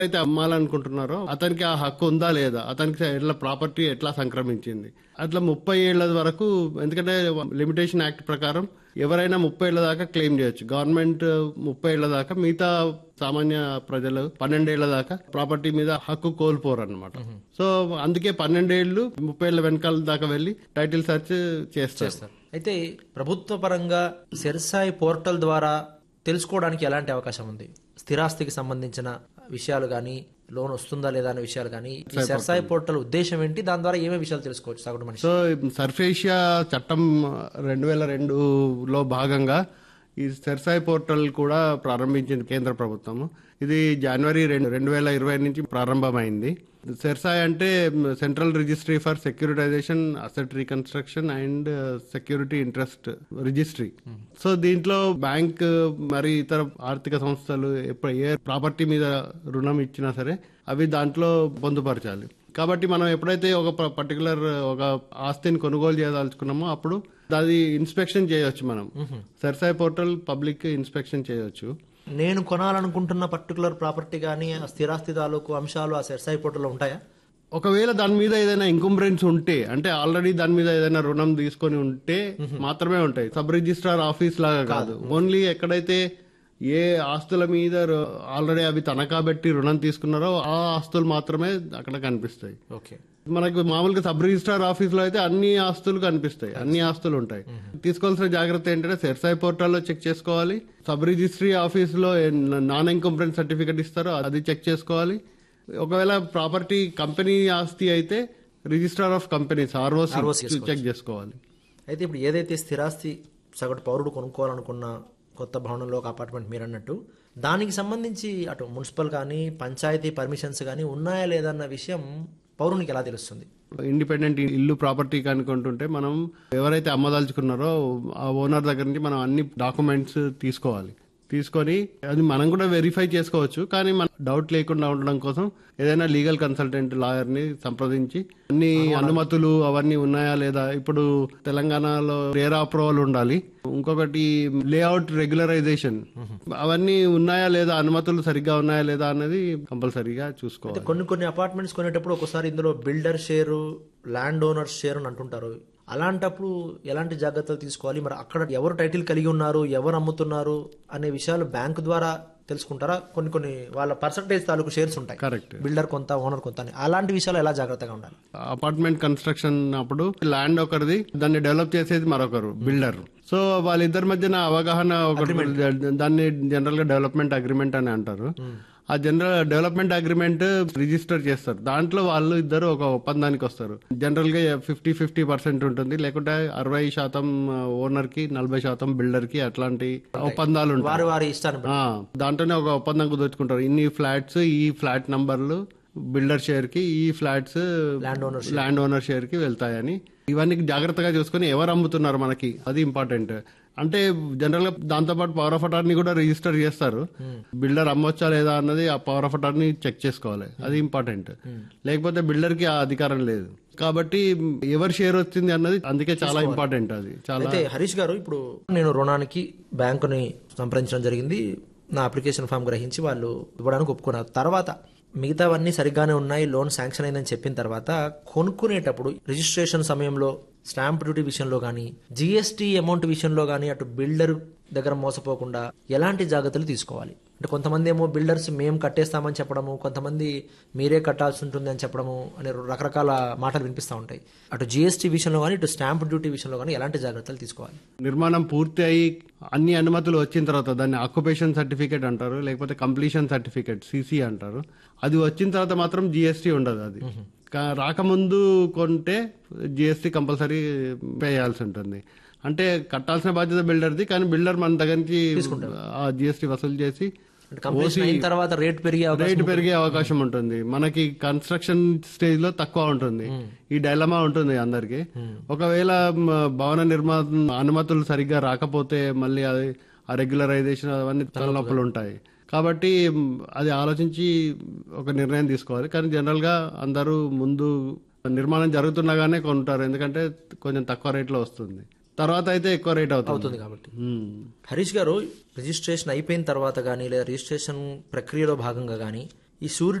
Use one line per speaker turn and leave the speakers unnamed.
అయితే అమ్మాలనుకుంటున్నారో అతనికి ఆ హక్కు ఉందా లేదా అతనికి ఎట్లా ప్రాపర్టీ ఎట్లా సంక్రమించింది అట్లా ముప్పై ఏళ్ల వరకు ఎందుకంటే లిమిటేషన్ యాక్ట్ ప్రకారం ఎవరైనా ముప్పై ఏళ్ల దాకా క్లెయిమ్ చేయొచ్చు గవర్నమెంట్ ముప్పై ఏళ్ల దాకా మిగతా సామాన్య ప్రజలు పన్నెండేళ్ల దాకా ప్రాపర్టీ మీద హక్కు కోల్పోరు అనమాట సో అందుకే పన్నెండేళ్లు ముప్పై ఏళ్ల వెనకాల దాకా వెళ్ళి టైటిల్ సెర్చ్ చేస్తారు
అయితే ప్రభుత్వ పరంగా సెర్సాయి పోర్టల్ ద్వారా తెలుసుకోవడానికి ఎలాంటి అవకాశం ఉంది స్థిరాస్తికి సంబంధించిన విషయాలు కానీ లోన్ వస్తుందా లేదా అనే విషయాలు కానీ ఈ సెర్సాయి పోర్టల్ ఉద్దేశం ఏంటి దాని ద్వారా ఏమేమి విషయాలు తెలుసుకోవచ్చు సగటు మనిషి
సో సర్ఫేషియా చట్టం రెండు వేల రెండులో భాగంగా ఈ సెర్సాయి పోర్టల్ కూడా ప్రారంభించింది కేంద్ర ప్రభుత్వం ఇది జనవరి రెండు రెండు వేల ఇరవై నుంచి ప్రారంభమైంది సెర్సాయ్ అంటే central registry for securitization asset reconstruction and security interest registry so దీంట్లో బ్యాంక్ మరి ఇతర ఆర్థిక సంస్థలు ఎప్పుడు ఏ ప్రాపర్టీ మీద రుణం ఇచ్చినా సరే అవి దాంట్లో పొందుపరచాలి కాబట్టి మనం ఎప్పుడైతే ఒక పర్టికులర్ ఒక ఆస్తిని కొనుగోలు చేయదలుచుకున్నామో అప్పుడు అది ఇన్స్పెక్షన్ చేయొచ్చు మనం సెర్సాయ్ పోర్టల్ పబ్లిక్ ఇన్స్పెక్షన్ చేయొచ్చు
నేను కొనాలనుకుంటున్న పర్టికులర్ ప్రాపర్టీ కానీ ఆ స్థిరాస్తి తాలూకు అంశాలు ఆ సెర్సాయి పోర్టల్లో ఉంటాయా
ఒకవేళ దాని మీద ఏదైనా ఇంకంబ్రెన్స్ ఉంటే అంటే ఆల్రెడీ దాని మీద ఏదైనా రుణం తీసుకొని ఉంటే మాత్రమే ఉంటాయి సబ్ రిజిస్ట్రార్ ఆఫీస్ లాగా కాదు ఓన్లీ ఎక్కడైతే ఏ ఆస్తుల మీద ఆల్రెడీ అవి తనఖా పెట్టి రుణం తీసుకున్నారో ఆ ఆస్తులు మాత్రమే అక్కడ కనిపిస్తాయి
ఓకే
మనకు మామూలుగా సబ్ రిజిస్ట్రార్ ఆఫీస్ లో అయితే అన్ని ఆస్తులు కనిపిస్తాయి అన్ని ఆస్తులు ఉంటాయి తీసుకోవాల్సిన జాగ్రత్త ఏంటంటే సెర్సాయి పోర్టల్లో చెక్ చేసుకోవాలి సబ్ రిజిస్ట్రీ ఆఫీస్ లో నాన్ ఇన్కంప్లెంట్ సర్టిఫికెట్ ఇస్తారో అది చెక్ చేసుకోవాలి ఒకవేళ ప్రాపర్టీ కంపెనీ ఆస్తి అయితే registrar of companies ROC check చేసుకోవాలి
అయితే ఇప్పుడు ఏదైతే స్థిరాస్తి సగటు పౌరుడు కొనుక్కోవాలనుకున్న కొత్త భవనంలో ఒక అపార్ట్మెంట్ మీరు అన్నట్టు దానికి సంబంధించి అటు మున్సిపల్ కానీ పంచాయతీ పర్మిషన్స్ కానీ ఉన్నాయా లేదా అన్న విషయం పౌరునికి ఎలా తెలుస్తుంది
ఇండిపెండెంట్ ఇల్లు ప్రాపర్టీ కనుకుంటుంటే మనం ఎవరైతే అమ్మదలుచుకున్నారో ఆ ఓనర్ దగ్గర నుంచి మనం అన్ని డాక్యుమెంట్స్ తీసుకోవాలి తీసుకొని అది మనం కూడా వెరిఫై చేసుకోవచ్చు కానీ మన డౌట్ లేకుండా ఉండడం కోసం ఏదైనా లీగల్ కన్సల్టెంట్ లాయర్ ని సంప్రదించి అన్ని అనుమతులు అవన్నీ ఉన్నాయా లేదా ఇప్పుడు తెలంగాణలో రేరా అప్రూవల్ ఉండాలి ఇంకొకటి లేఅవుట్ రెగ్యులరైజేషన్ అవన్నీ ఉన్నాయా లేదా అనుమతులు సరిగ్గా ఉన్నాయా లేదా అనేది కంపల్సరీగా చూసుకోవాలి
కొన్ని కొన్ని అపార్ట్మెంట్స్ కొనేటప్పుడు ఒకసారి ఇందులో builder share land owner share అని అంటుంటారు అలాంటప్పుడు ఎలాంటి జాగ్రత్తలు తీసుకోవాలి మరి అక్కడ ఎవరు టైటిల్ కలిగి ఉన్నారు ఎవరు అమ్ముతున్నారు అనే విషయాలు బ్యాంకు ద్వారా తెలుసుకుంటారా కొన్ని కొన్ని వాళ్ళ పర్సంటేజ్ తాలూకు షేర్స్ ఉంటాయి
కరెక్ట్
బిల్డర్ కొంత ఓనర్ కొంత అని అలాంటి విషయాలు ఎలా జాగ్రత్తగా ఉండాలి
అపార్ట్మెంట్ కన్స్ట్రక్షన్ అప్పుడు ల్యాండ్ ఒకరిది దాన్ని డెవలప్ చేసేది మరొకరు బిల్డర్ సో వాళ్ళిద్దరి మధ్యన అవగాహన ఒకటి దాన్ని జనరల్ గా డెవలప్మెంట్ అగ్రిమెంట్ అని అంటారు ఆ జనరల్ డెవలప్మెంట్ అగ్రిమెంట్ రిజిస్టర్ చేస్తారు దాంట్లో వాళ్ళు ఇద్దరు ఒక ఒప్పందానికి వస్తారు జనరల్ గా ఫిఫ్టీ ఫిఫ్టీ పర్సెంట్ ఉంటుంది లేకుంటే అరవై శాతం ఓనర్ కి నలభై శాతం బిల్డర్ కి అట్లాంటి ఒప్పందాలు ఉంటాయి
వారి వారి ఇష్టాన్ని బట్టి.
ఆ, దాంట్లోనే ఒక ఒప్పందం కుదుర్చుకుంటారు ఇన్ని ఫ్లాట్స్ ఈ ఫ్లాట్ నంబర్లు బిల్డర్ షేర్ కి ఈ flats
land owner
land owner share కి వెళ్తాయని ఇవన్నీ జాగ్రత్తగా చూసుకొని ఎవరు అమ్ముతున్నారు మనకి అది ఇంపార్టెంట్ అంటే జనరల్ గా దాంతో పాటు పవర్ ఆఫ్ అటార్నీ కూడా రిజిస్టర్ చేస్తారు బిల్డర్ అమ్మొచ్చా లేదా అన్నది ఆ పవర్ ఆఫ్ అటార్నీ చెక్ చేసుకోవాలి అది ఇంపార్టెంట్ లేకపోతే బిల్డర్ కి ఆ అధికారం లేదు కాబట్టి ఎవరి షేర్ వచ్చింది అన్నది అందుకే చాలా ఇంపార్టెంట్ అది చాలా
అయితే హరీష్ గారు ఇప్పుడు నేను రుణానికి బ్యాంకుని సంప్రదించడం జరిగింది నా అప్లికేషన్ ఫామ్ గ్రహించి వాళ్ళు ఇవ్వడానికి ఒప్పుకున్నారు తర్వాత మిగతావన్నీ సరిగ్గానే ఉన్నాయి లోన్ శాంక్షన్ అయిందని చెప్పిన తర్వాత కొనుక్కునేటప్పుడు రిజిస్ట్రేషన్ సమయంలో స్టాంప్ డ్యూటీ విషయంలో కానీ జిఎస్టీ అమౌంట్ విషయంలో కానీ అటు బిల్డర్ దగ్గర మోసపోకుండా ఎలాంటి జాగ్రత్తలు తీసుకోవాలి అంటే కొంతమంది ఏమో బిల్డర్స్ మేము కట్టేస్తామని చెప్పడము కొంతమంది మీరే కట్టాల్సి ఉంటుంది అని చెప్పడము అనే రకరకాల మాటలు వినిపిస్తూ ఉంటాయి అటు జిఎస్టీ విషయంలో కానీ ఇటు స్టాంప్ డ్యూటీ విషయంలో కానీ ఎలాంటి జాగ్రత్తలు తీసుకోవాలి
నిర్మాణం పూర్తి అయి అన్ని అనుమతులు వచ్చిన తర్వాత దాన్ని ఆక్యుపేషన్ సర్టిఫికేట్ అంటారు లేకపోతే కంప్లీషన్ సర్టిఫికేట్ సిసి అంటారు అది వచ్చిన తర్వాత మాత్రం జిఎస్టీ ఉండదు అది కా- రాకముందు కొంటే జిఎస్టీ కంపల్సరీ పే చేయాల్సి ఉంటుంది అంటే కట్టాల్సిన బాధ్యత బిల్డర్ది కానీ బిల్డర్ మన దగ్గర నుంచి ఆ జిఎస్టీ వసూలు చేసి
అంటే కంప్లీషన్ అయిన తర్వాత రేట్ పెరిగే అవకాశం
రేటు పెరిగే అవకాశం ఉంటుంది మనకి కన్స్ట్రక్షన్ స్టేజ్ లో తక్కువ ఉంటుంది ఈ డైలమా ఉంటుంది అందరికి ఒకవేళ మ, భవన నిర్మాణ అనుమతులు సరిగ్గా రాకపోతే మళ్ళీ అది ఆ రెగ్యులరైజేషన్ అవన్నీ తలనొప్పులు ఉంటాయి కాబట్టి మ్, అది ఆలోచించి ఒక నిర్ణయం తీసుకోవాలి కానీ జనరల్ గా అందరూ ముందు నిర్మాణం జరుగుతుండగానే కొంటారు ఎందుకంటే కొంచెం తక్కువ రేట్లో వస్తుంది తర్వాత అయితే ఎక్కువ రేట్ అవుతుంది
అవుతుంది కాబట్టి
మ్.
హరీష్ గారు రిజిస్ట్రేషన్ అయిపోయిన తర్వాత కానీ లేదా రిజిస్ట్రేషన్ ప్రక్రియలో భాగంగా కానీ ఈ షూరిటీ